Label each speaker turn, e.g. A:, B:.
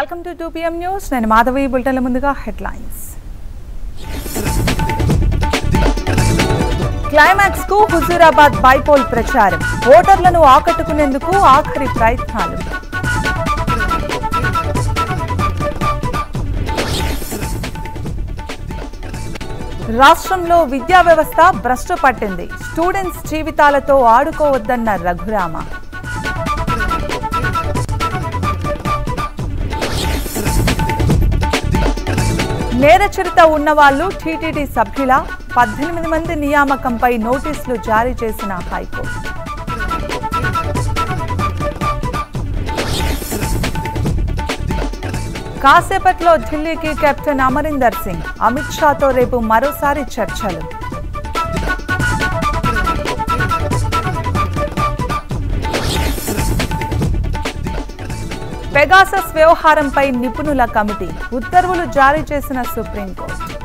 A: welcome to two PM news నేను మాధవి బులెటిన్ల ముందుగా headlines climax కు హుజూరాబాద్ బైపోల్ ప్రచారం ఓటర్లను ఆకట్టుకునేందుకు ఆఖరి ప్రయత్నాలు రాష్ట్రంలో విద్యా వ్యవస్థ భ్రష్టు పట్టింది స్టూడెంట్స్ జీవితాలతో ఆడుకోవద్దన్న రఘురామ నేర చరిత ఉన్నవాళ్లు టీటీడీ సభ్యుల పద్దెనిమిది మంది నియామకంపై నోటీసులు జారీ చేసిన హైకోర్టు కాసేపట్లో ఢిల్లీకి కెప్టెన్ అమరీందర్ సింగ్ అమిత్ షాతో రేపు మరోసారి చర్చలు పెగాసస్ వ్యవహారంపై నిపుణుల కమిటీ ఉత్తర్వులు జారీ చేసిన సుప్రీంకోర్టు